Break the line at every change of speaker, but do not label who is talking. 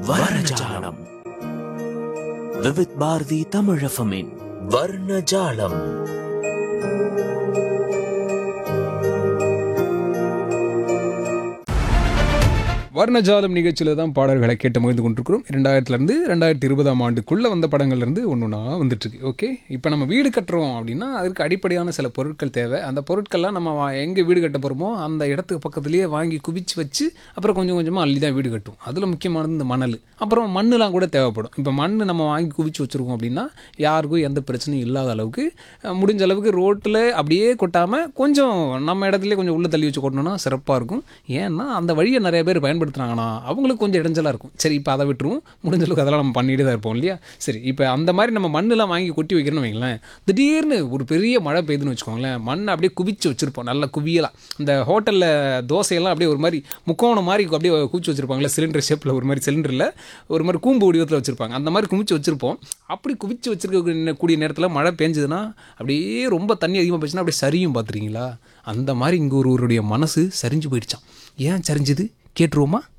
வர்ணஜாலம் விவித் பாரதி தமிழஃபமின் வர்ணஜாலம்
வர்ணஜாலம் நிகழ்ச்சியில் தான் பாடல்களை கேட்டு மகிழ்ந்து கொண்டிருக்கிறோம் இரண்டாயிரத்துலேருந்து ரெண்டாயிரத்தி இருபதாம் ஆண்டுக்குள்ளே வந்த படங்கள்லேருந்து ஒன்று ஒன்றா வந்துட்டுருக்கு ஓகே இப்போ நம்ம வீடு கட்டுறோம் அப்படின்னா அதுக்கு அடிப்படையான சில பொருட்கள் தேவை அந்த பொருட்கள்லாம் நம்ம வா- எங்கே வீடு கட்ட போகிறோமோ அந்த இடத்துக்கு பக்கத்துலேயே வாங்கி குவிச்சு வச்சு அப்புறம் கொஞ்சம் கொஞ்சமாக அள்ளி தான் வீடு கட்டும் அதில் முக்கியமானது இந்த மணல் அப்புறம் மண்ணுலாம் கூட தேவைப்படும் இப்போ மண் நம்ம வாங்கி குவிச்சு வச்சுருக்கோம் அப்படின்னா யாருக்கும் எந்த பிரச்சனையும் இல்லாத அளவுக்கு அஹ், முடிஞ்ச அளவுக்கு ரோட்டில் அப்படியே கொட்டாமல் கொஞ்சம் நம்ம இடத்துலயே கொஞ்சம் உள்ளே தள்ளி வச்சு கொட்டணும்னா சிறப்பாக இருக்கும் ஏன்னா அந்த வழியை நிறைய பேர் பயன்படுத்துனாங்கன்னா அவங்களுக்கு கொஞ்சம் இடைஞ்சலாக இருக்கும் சரி இப்போ அதை விட்டுருவோம் முடிஞ்ச அளவுக்கு அதெல்லாம் நம்ம பண்ணிட்டு தான் இருப்போம் இல்லையா சரி இப்போ அந்த மாதிரி நம்ம மண்ணெலாம் வாங்கி கொட்டி வைக்கிறோன்னு வைங்களேன் திடீர்னு ஒரு பெரிய மழை பெய்யுதுன்னு வச்சுக்கோங்களேன் மண்ணை அப்படியே குவிச்சு வச்சுருப்போம் நல்ல குவியலாம் இந்த ஹோட்டலில் தோசையெல்லாம் அப்படியே ஒரு மாதிரி முக்கோணம் மாதிரி அப்படியே குவிச்சு வச்சுருப்பாங்களே சிலிண்டர் ஷேப்பில் ஒரு மாதிரி சிலிண்டரில் ஒரு மாதிரி கூம்பு வடிவத்தில் வச்சுருப்பாங்க அந்த மாதிரி குவிச்சு வச்சுருப்போம் அப்படி குவிச்சு வச்சிருக்க கூடிய நேரத்தில் மழை பெஞ்சதுன்னா அப்படியே ரொம்ப தண்ணி அதிகமாக போச்சுன்னா அப்படியே சரியும் பார்த்துருக்கீங்களா அந்த மாதிரி இங்கே ஒருவருடைய மனசு சரிஞ்சு போயிடுச்சான் ஏன் சரிஞ்சுது கேட்டுருவோமா